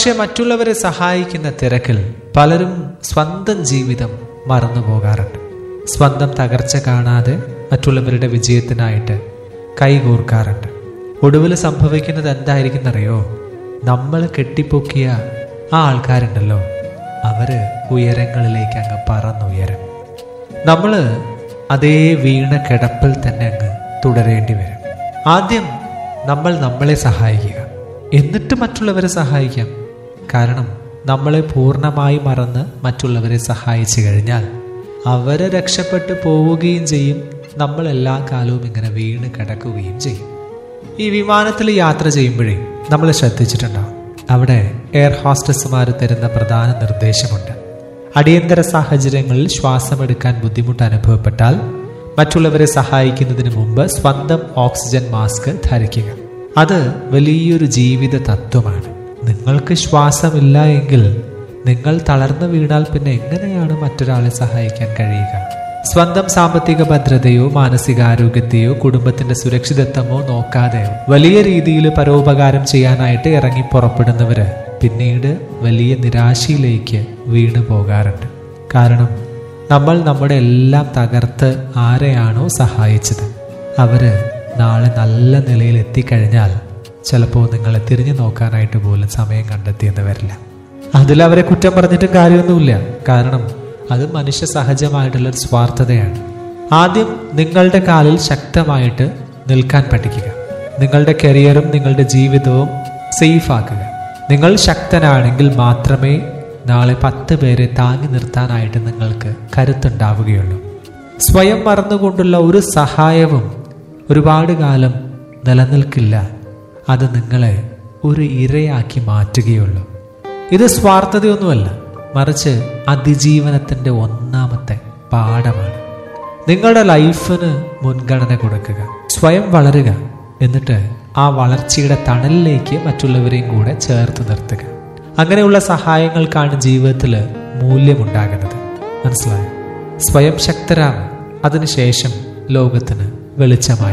പക്ഷെ മറ്റുള്ളവരെ സഹായിക്കുന്ന തിരക്കിൽ പലരും സ്വന്തം ജീവിതം മറന്നു പോകാറുണ്ട് സ്വന്തം തകർച്ച കാണാതെ മറ്റുള്ളവരുടെ വിജയത്തിനായിട്ട് കൈകോർക്കാറുണ്ട് ഒടുവിൽ സംഭവിക്കുന്നത് എന്തായിരിക്കുന്നറിയോ നമ്മൾ കെട്ടിപ്പൊക്കിയ ആ ആൾക്കാരുണ്ടല്ലോ അവര് ഉയരങ്ങളിലേക്ക് അങ്ങ് പറന്നുയരും നമ്മൾ അതേ വീണ കിടപ്പിൽ തന്നെ അങ്ങ് തുടരേണ്ടി വരും ആദ്യം നമ്മൾ നമ്മളെ സഹായിക്കുക എന്നിട്ട് മറ്റുള്ളവരെ സഹായിക്കാം കാരണം നമ്മളെ പൂർണ്ണമായി മറന്ന് മറ്റുള്ളവരെ സഹായിച്ചു കഴിഞ്ഞാൽ അവരെ രക്ഷപ്പെട്ടു പോവുകയും ചെയ്യും നമ്മൾ എല്ലാ കാലവും ഇങ്ങനെ വീണ് കിടക്കുകയും ചെയ്യും ഈ വിമാനത്തിൽ യാത്ര ചെയ്യുമ്പോഴേ നമ്മൾ ശ്രദ്ധിച്ചിട്ടുണ്ടാവും അവിടെ എയർ ഹോസ്റ്റസുമാർ തരുന്ന പ്രധാന നിർദ്ദേശമുണ്ട് അടിയന്തര സാഹചര്യങ്ങളിൽ ശ്വാസമെടുക്കാൻ ബുദ്ധിമുട്ട് അനുഭവപ്പെട്ടാൽ മറ്റുള്ളവരെ സഹായിക്കുന്നതിന് മുമ്പ് സ്വന്തം ഓക്സിജൻ മാസ്ക് ധരിക്കുക അത് വലിയൊരു ജീവിത തത്വമാണ് നിങ്ങൾക്ക് ശ്വാസമില്ല എങ്കിൽ നിങ്ങൾ തളർന്നു വീണാൽ പിന്നെ എങ്ങനെയാണ് മറ്റൊരാളെ സഹായിക്കാൻ കഴിയുക സ്വന്തം സാമ്പത്തിക ഭദ്രതയോ മാനസികാരോഗ്യത്തെയോ കുടുംബത്തിന്റെ സുരക്ഷിതത്വമോ നോക്കാതെ വലിയ രീതിയിൽ പരോപകാരം ചെയ്യാനായിട്ട് ഇറങ്ങി പുറപ്പെടുന്നവര് പിന്നീട് വലിയ നിരാശയിലേക്ക് വീണു പോകാറുണ്ട് കാരണം നമ്മൾ നമ്മുടെ എല്ലാം തകർത്ത് ആരെയാണോ സഹായിച്ചത് അവര് നാളെ നല്ല നിലയിൽ എത്തിക്കഴിഞ്ഞാൽ ചിലപ്പോൾ നിങ്ങളെ തിരിഞ്ഞു നോക്കാനായിട്ട് പോലും സമയം കണ്ടെത്തിയെന്ന് വരില്ല അതിൽ അവരെ കുറ്റം പറഞ്ഞിട്ടും കാര്യമൊന്നുമില്ല കാരണം അത് മനുഷ്യ സഹജമായിട്ടുള്ള ഒരു സ്വാർത്ഥതയാണ് ആദ്യം നിങ്ങളുടെ കാലിൽ ശക്തമായിട്ട് നിൽക്കാൻ പഠിക്കുക നിങ്ങളുടെ കരിയറും നിങ്ങളുടെ ജീവിതവും സേഫ് ആക്കുക നിങ്ങൾ ശക്തനാണെങ്കിൽ മാത്രമേ നാളെ പത്ത് പേരെ താങ്ങി നിർത്താനായിട്ട് നിങ്ങൾക്ക് കരുത്തുണ്ടാവുകയുള്ളൂ സ്വയം മറന്നുകൊണ്ടുള്ള ഒരു സഹായവും ഒരുപാട് കാലം നിലനിൽക്കില്ല അത് നിങ്ങളെ ഒരു ഇരയാക്കി മാറ്റുകയുള്ളൂ ഇത് സ്വാർത്ഥതയൊന്നുമല്ല മറിച്ച് അതിജീവനത്തിന്റെ ഒന്നാമത്തെ പാഠമാണ് നിങ്ങളുടെ ലൈഫിന് മുൻഗണന കൊടുക്കുക സ്വയം വളരുക എന്നിട്ട് ആ വളർച്ചയുടെ തണലിലേക്ക് മറ്റുള്ളവരെയും കൂടെ ചേർത്ത് നിർത്തുക അങ്ങനെയുള്ള സഹായങ്ങൾക്കാണ് ജീവിതത്തിൽ മൂല്യമുണ്ടാകുന്നത് മനസ്സിലായോ സ്വയം ശക്തരാണ് അതിനുശേഷം ലോകത്തിന് വെളിച്ചമായി